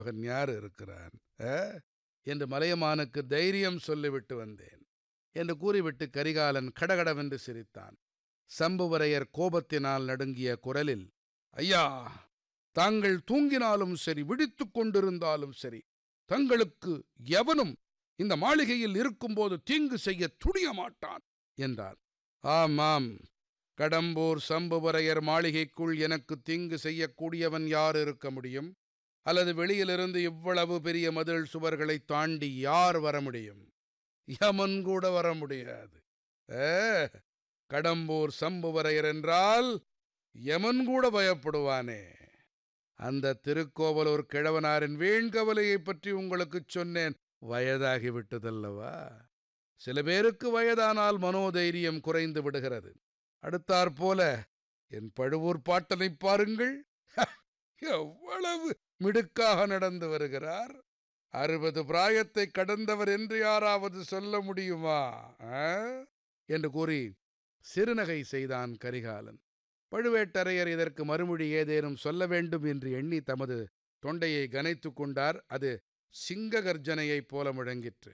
மகன் யார் இருக்கிறான் ஆ? என்று மலையமானுக்கு தைரியம் சொல்லிவிட்டு வந்தேன் என்று கூறிவிட்டு கரிகாலன் கடகடவென்று சிரித்தான் சம்புவரையர் கோபத்தினால் நடுங்கிய குரலில் ஐயா தாங்கள் தூங்கினாலும் சரி விழித்துக் கொண்டிருந்தாலும் சரி தங்களுக்கு எவனும் இந்த மாளிகையில் இருக்கும்போது தீங்கு செய்ய துணிய மாட்டான் என்றார் ஆமாம் கடம்பூர் சம்புவரையர் மாளிகைக்குள் எனக்கு தீங்கு செய்யக்கூடியவன் யார் இருக்க முடியும் அல்லது வெளியிலிருந்து இவ்வளவு பெரிய மதில் சுவர்களை தாண்டி யார் வர முடியும் யமன் கூட வர முடியாது ஏ கடம்பூர் சம்புவரையர் என்றால் யமன் கூட பயப்படுவானே அந்த திருக்கோவலூர் கிழவனாரின் வீண்கவலையைப் பற்றி உங்களுக்குச் சொன்னேன் வயதாகிவிட்டதல்லவா சில பேருக்கு வயதானால் மனோதைரியம் குறைந்து விடுகிறது அடுத்தாற்போல என் பழுவூர் பாட்டனைப் பாருங்கள் எவ்வளவு மிடுக்காக நடந்து வருகிறார் அறுபது பிராயத்தை கடந்தவர் என்று யாராவது சொல்ல முடியுமா ஆ? என்று கூறி சிறுநகை செய்தான் கரிகாலன் பழுவேட்டரையர் இதற்கு மறுமொழி ஏதேனும் சொல்ல வேண்டும் என்று எண்ணி தமது தொண்டையை கனைத்துக் கொண்டார் அது சிங்க கர்ஜனையைப் போல முழங்கிற்று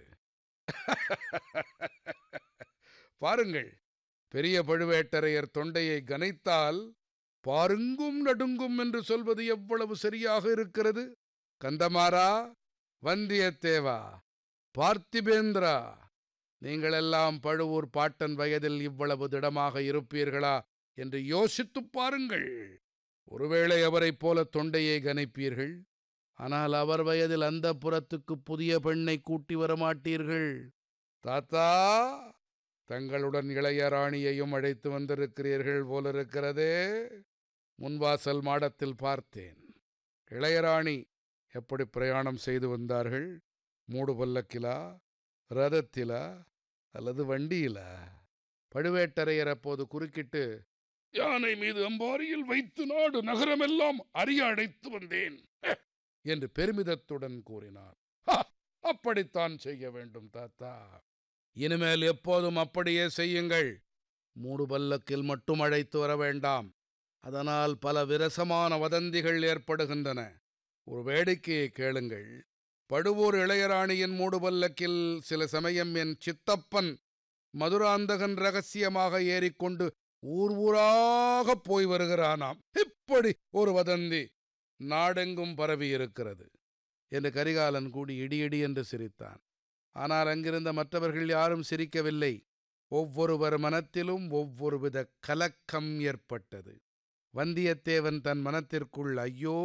பாருங்கள் பெரிய பழுவேட்டரையர் தொண்டையை கனைத்தால் பாருங்கும் நடுங்கும் என்று சொல்வது எவ்வளவு சரியாக இருக்கிறது கந்தமாரா வந்தியத்தேவா பார்த்திபேந்திரா நீங்களெல்லாம் பழுவூர் பாட்டன் வயதில் இவ்வளவு திடமாக இருப்பீர்களா என்று யோசித்துப் பாருங்கள் ஒருவேளை அவரைப் போல தொண்டையை கனைப்பீர்கள் ஆனால் அவர் வயதில் அந்த புறத்துக்கு புதிய பெண்ணை கூட்டி வரமாட்டீர்கள் தாத்தா தங்களுடன் இளைய ராணியையும் அழைத்து வந்திருக்கிறீர்கள் போலிருக்கிறதே முன்வாசல் மாடத்தில் பார்த்தேன் இளையராணி எப்படி பிரயாணம் செய்து வந்தார்கள் மூடு பல்லக்கிலா ரதத்திலா அல்லது வண்டியிலா பழுவேட்டரையர் அப்போது குறுக்கிட்டு யானை மீது அம்பாரியில் வைத்து நாடு நகரமெல்லாம் அறிய அடைத்து வந்தேன் என்று பெருமிதத்துடன் கூறினார் "ஹா, அப்படித்தான் செய்ய வேண்டும் தாத்தா இனிமேல் எப்போதும் அப்படியே செய்யுங்கள் மூடு பல்லக்கில் மட்டும் அழைத்து வர வேண்டாம் அதனால் பல விரசமான வதந்திகள் ஏற்படுகின்றன ஒரு வேடிக்கையை கேளுங்கள் பழுவூர் இளையராணியின் மூடுபல்லக்கில் சில சமயம் என் சித்தப்பன் மதுராந்தகன் ரகசியமாக ஏறிக்கொண்டு ஊர் ஊராக போய் வருகிறானாம் இப்படி ஒரு வதந்தி நாடெங்கும் பரவி இருக்கிறது என்று கரிகாலன் கூடி இடியிடி என்று சிரித்தான் ஆனால் அங்கிருந்த மற்றவர்கள் யாரும் சிரிக்கவில்லை ஒவ்வொருவர் மனத்திலும் ஒவ்வொருவித கலக்கம் ஏற்பட்டது வந்தியத்தேவன் தன் மனத்திற்குள் ஐயோ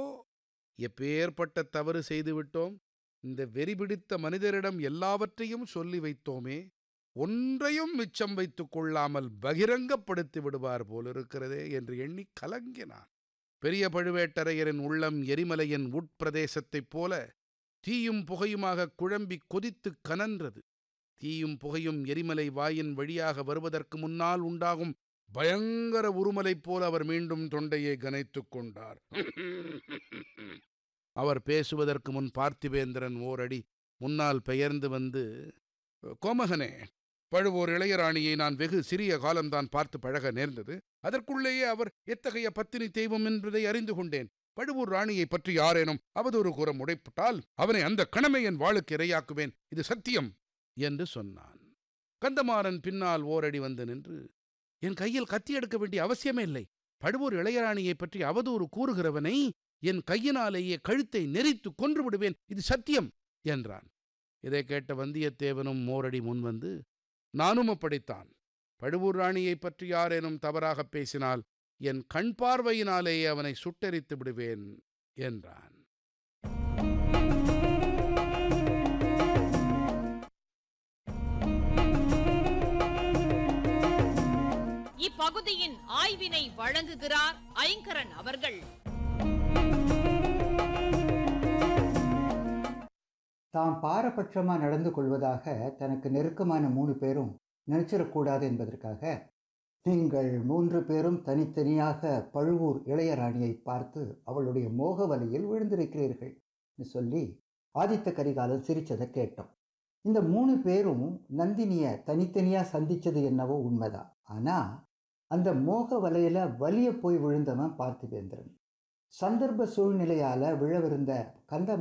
எப்பேற்பட்ட தவறு செய்துவிட்டோம் இந்த வெறி பிடித்த மனிதரிடம் எல்லாவற்றையும் சொல்லி வைத்தோமே ஒன்றையும் மிச்சம் வைத்துக் கொள்ளாமல் பகிரங்கப்படுத்தி விடுவார் போலிருக்கிறதே என்று எண்ணி கலங்கினான் பெரிய பழுவேட்டரையரின் உள்ளம் எரிமலையின் உட்பிரதேசத்தைப் போல தீயும் புகையுமாக குழம்பி கொதித்துக் கனன்றது தீயும் புகையும் எரிமலை வாயின் வழியாக வருவதற்கு முன்னால் உண்டாகும் பயங்கர உருமலைப் போல அவர் மீண்டும் தொண்டையை கனைத்துக் கொண்டார் அவர் பேசுவதற்கு முன் பார்த்திபேந்திரன் ஓரடி முன்னால் பெயர்ந்து வந்து கோமகனே பழுவூர் இளையராணியை நான் வெகு சிறிய காலம்தான் பார்த்து பழக நேர்ந்தது அதற்குள்ளேயே அவர் எத்தகைய பத்தினி தெய்வம் என்பதை அறிந்து கொண்டேன் பழுவூர் ராணியை பற்றி யாரேனும் அவதூறு கூற முடைப்பட்டால் அவனை அந்த கணமை என் வாளுக்கு இரையாக்குவேன் இது சத்தியம் என்று சொன்னான் கந்தமாறன் பின்னால் ஓரடி வந்து நின்று என் கையில் கத்தி எடுக்க வேண்டிய அவசியமே இல்லை பழுவூர் இளையராணியை பற்றி அவதூறு கூறுகிறவனை என் கையினாலேயே கழுத்தை நெரித்து கொன்று விடுவேன் இது சத்தியம் என்றான் இதை கேட்ட வந்தியத்தேவனும் மோரடி முன்வந்து நானும் அப்படித்தான் பழுவூர் ராணியைப் பற்றி யாரேனும் தவறாகப் பேசினால் என் கண் பார்வையினாலேயே அவனை சுட்டெரித்து விடுவேன் என்றான் இப்பகுதியின் ஆய்வினை வழங்குகிறார் ஐங்கரன் அவர்கள் தாம் பாரபட்சமாக நடந்து கொள்வதாக தனக்கு நெருக்கமான மூணு பேரும் நினைச்சிடக்கூடாது என்பதற்காக நீங்கள் மூன்று பேரும் தனித்தனியாக பழுவூர் இளையராணியை பார்த்து அவளுடைய மோக வலையில் விழுந்திருக்கிறீர்கள் என்று சொல்லி ஆதித்த கரிகாலன் சிரிச்சதை கேட்டோம் இந்த மூணு பேரும் நந்தினியை தனித்தனியாக சந்திச்சது என்னவோ உண்மைதான் ஆனால் அந்த மோக வலையில வலிய போய் விழுந்தவன் பார்த்திபேந்திரன் சந்தர்ப்ப சூழ்நிலையால விழவிருந்த கந்த